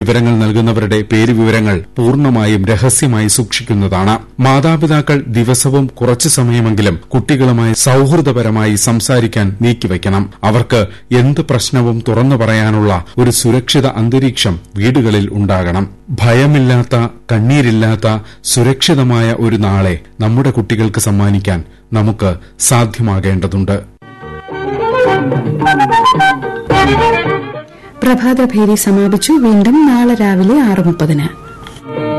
വിവരങ്ങൾ നൽകുന്നവരുടെ പേര് വിവരങ്ങൾ പൂർണ്ണമായും രഹസ്യമായി സൂക്ഷിക്കുന്നതാണ് മാതാപിതാക്കൾ ദിവസവും കുറച്ചു സമയമെങ്കിലും കുട്ടികളുമായി സൌഹൃദപരമായി സംസാരിക്കാൻ നീക്കിവയ്ക്കണം അവർക്ക് എന്ത് പ്രശ്നവും തുറന്നു പറയാനുള്ള ഒരു സുരക്ഷിത അന്തരീക്ഷം വീടുകളിൽ ഉണ്ടാകണം ഭയമില്ലാത്ത കണ്ണീരില്ലാത്ത സുരക്ഷിതമായ ഒരു നാളെ നമ്മുടെ കുട്ടികൾക്ക് സമ്മാനിക്കാൻ നമുക്ക് സാധ്യമാകേണ്ടതുണ്ട് പ്രഭാതഭേരി സമാപിച്ചു വീണ്ടും നാളെ രാവിലെ ആറ് മുപ്പതിന്